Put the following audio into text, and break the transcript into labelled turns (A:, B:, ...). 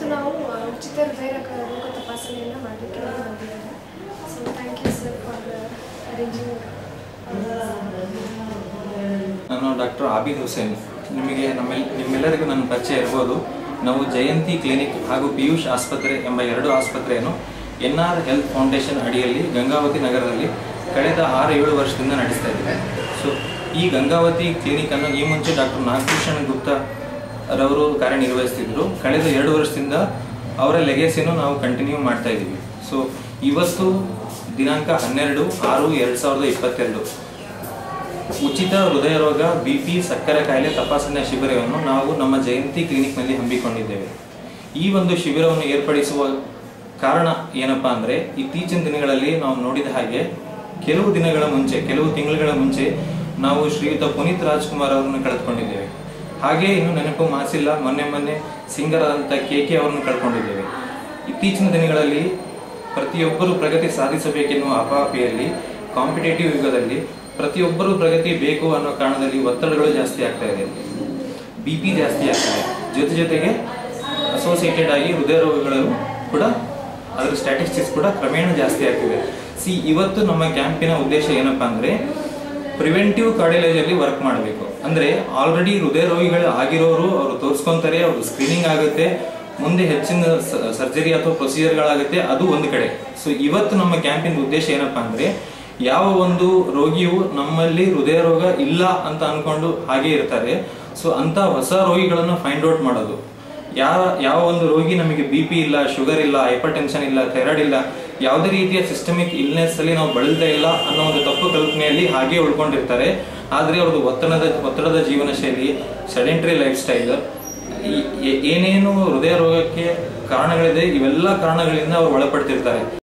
A: ಇವತ್ತು ನಾವು ಆ, ಉಚಿತ ಹೃದಯ ರೋಗ ರೋಗ ತಪಾಸಣೆಯನ್ನು ಮಾಡಲಿಕ್ಕೆ ಬಂದಿದ್ದೇವೆ so thank you sir for arranging
B: ನಾನು ಡಾಕ್ಟರ್ ಆಬಿದ್ ಹುಸೇನ್ ನಿಮಗೆ ನಮ್ಮೆಲ್ ನಿಮ್ಮೆಲ್ಲರಿಗೂ ನನ್ನ ಪರಿಚಯ ಇರ್ಬೋದು ನಾವು ಜಯಂತಿ ಕ್ಲಿನಿಕ್ ಹಾಗೂ ಪಿಯೂಷ್ ಆಸ್ಪತ್ರೆ ಎಂಬ ಎರಡು ಆಸ್ಪತ್ರೆಯನ್ನು ಎನ್ ಆರ್ ಹೆಲ್ತ್ ಫೌಂಡೇಶನ್ ಅಡಿಯಲ್ಲಿ ಗಂಗಾವತಿ ನಗರದಲ್ಲಿ ಕಳೆದ ಆರು ಏಳು ವರ್ಷದಿಂದ ನಡೆಸ್ತಾ ಇದ್ದೀವಿ ಸೊ ಈ ಗಂಗಾವತಿ ಕ್ಲಿನಿಕನ್ನು ಈ ಮುಂಚೆ ಡಾಕ್ಟರ್ ನಾಗಭೂಷಣ್ ಗುಪ್ತಾ ರವರು ಕಾರ್ಯನಿರ್ವಹಿಸ್ತಿದ್ರು ಕಳೆದ ಎರಡು ವರ್ಷದಿಂದ ಅವರ ಲೆಗೇಸಿಯನ್ನು ನಾವು ಕಂಟಿನ್ಯೂ ಮಾಡ್ತಾ ಇದ್ದೀವಿ ಸೊ ಇವತ್ತು ದಿನಾಂಕ ಹನ್ನೆರಡು ಆರು ಎರಡು ಸಾವಿರದ ಇಪ್ಪತ್ತೆರಡು ಉಚಿತ ಹೃದಯ ರೋಗ ಬಿಪಿ ಸಕ್ಕರೆ ಕಾಯಿಲೆ ತಪಾಸಣೆ ಶಿಬಿರವನ್ನು ನಾವು ನಮ್ಮ ಜಯಂತಿ ಕ್ಲಿನಿಕ್ನಲ್ಲಿ ಹಮ್ಮಿಕೊಂಡಿದ್ದೇವೆ ಈ ಒಂದು ಶಿಬಿರವನ್ನು ಏರ್ಪಡಿಸುವ ಕಾರಣ ಏನಪ್ಪಾ ಅಂದ್ರೆ ಇತ್ತೀಚಿನ ದಿನಗಳಲ್ಲಿ ನಾವು ನೋಡಿದ ಹಾಗೆ ಕೆಲವು ದಿನಗಳ ಮುಂಚೆ ಕೆಲವು ತಿಂಗಳುಗಳ ಮುಂಚೆ ನಾವು ಶ್ರೀಯುತ ಪುನೀತ್ ರಾಜ್ಕುಮಾರ್ ಅವರನ್ನು ಕಳೆದುಕೊಂಡಿದ್ದೇವೆ ಹಾಗೆ ಇನ್ನು ನೆನಪು ಮಾಸಿಲ್ಲ ಮೊನ್ನೆ ಮೊನ್ನೆ ಸಿಂಗರ್ ಆದಂತ ಕೆ ಕೆ ಅವರನ್ನು ಕಳ್ಕೊಂಡಿದ್ದೇವೆ ಇತ್ತೀಚಿನ ದಿನಗಳಲ್ಲಿ ಪ್ರತಿಯೊಬ್ಬರು ಪ್ರಗತಿ ಸಾಧಿಸಬೇಕೆನ್ನುವ ಅಪಾಪಿಯಲ್ಲಿ ಕಾಂಪಿಟೇಟಿವ್ ಯುಗದಲ್ಲಿ ಪ್ರತಿಯೊಬ್ಬರು ಪ್ರಗತಿ ಬೇಕು ಅನ್ನೋ ಕಾರಣದಲ್ಲಿ ಒತ್ತಡಗಳು ಜಾಸ್ತಿ ಆಗ್ತಾ ಇದೆ ಬಿ ಪಿ ಜಾಸ್ತಿ ಆಗ್ತದೆ ಜೊತೆ ಜೊತೆಗೆ ಅಸೋಸಿಯೇಟೆಡ್ ಆಗಿ ಹೃದಯ ರೋಗಗಳು ಕೂಡ ಅದರ ಸ್ಟ್ಯಾಟಿಸ್ಟಿಕ್ಸ್ ಕೂಡ ಕ್ರಮೇಣ ಜಾಸ್ತಿ ಆಗ್ತಿದೆ ಸಿ ಇವತ್ತು ನಮ್ಮ ಕ್ಯಾಂಪಿನ ಉದ್ದೇಶ ಏನಪ್ಪಾ ಅಂದ್ರೆ ಪ್ರಿವೆಂಟಿವ್ ಕಾರ್ಡಿಯಾಲಜಿಯಲ್ಲಿ ವರ್ಕ್ ಮಾಡಬೇಕು ಅಂದ್ರೆ ಆಲ್ರೆಡಿ ಹೃದಯ ರೋಗಿಗಳು ಆಗಿರೋರು ಅವರು ತೋರಿಸ್ಕೊಂತಾರೆ ಅವ್ರು ಸ್ಕ್ರೀನಿಂಗ್ ಆಗುತ್ತೆ ಮುಂದೆ ಹೆಚ್ಚಿನ ಸರ್ಜರಿ ಅಥವಾ ಪ್ರೊಸೀಜರ್ಗಳಾಗುತ್ತೆ ಅದು ಒಂದು ಕಡೆ ಸೊ ಇವತ್ತು ನಮ್ಮ ಕ್ಯಾಂಪಿನ ಉದ್ದೇಶ ಏನಪ್ಪಾ ಅಂದ್ರೆ ಯಾವ ಒಂದು ರೋಗಿಯು ನಮ್ಮಲ್ಲಿ ಹೃದಯ ರೋಗ ಇಲ್ಲ ಅಂತ ಅನ್ಕೊಂಡು ಹಾಗೆ ಇರ್ತಾರೆ ಸೊ ಅಂತ ಹೊಸ ರೋಗಿಗಳನ್ನು ಫೈಂಡ್ ಔಟ್ ಮಾಡೋದು ಯಾವ ಯಾವ ಒಂದು ರೋಗಿ ನಮಗೆ ಬಿ ಪಿ ಇಲ್ಲ ಶುಗರ್ ಇಲ್ಲ ಹೈಪರ್ ಟೆನ್ಷನ್ ಇಲ್ಲ ಥೈರಾಯ್ಡ್ ಇಲ್ಲ ಯಾವುದೇ ರೀತಿಯ ಸಿಸ್ಟಮಿಕ್ ಇಲ್ನೆಸ್ ಅಲ್ಲಿ ನಾವು ಬಳಲ್ತಾ ಇಲ್ಲ ಅನ್ನೋ ಒಂದು ತಪ್ಪು ಕಲ್ಪನೆಯಲ್ಲಿ ಹಾಗೆ ಉಳ್ಕೊಂಡಿರ್ತಾರೆ ಆದ್ರೆ ಅವ್ರದ್ದು ಒತ್ತಡದ ಒತ್ತಡದ ಜೀವನ ಶೈಲಿ ಸೆಡೆಂಟರಿ ಲೈಫ್ ಸ್ಟೈಲ್ ಏನೇನು ಹೃದಯ ರೋಗಕ್ಕೆ ಕಾರಣಗಳಿದೆ ಇವೆಲ್ಲ ಕಾರಣಗಳಿಂದ ಅವ್ರು ಒಳಪಡ್ತಿರ್ತಾರೆ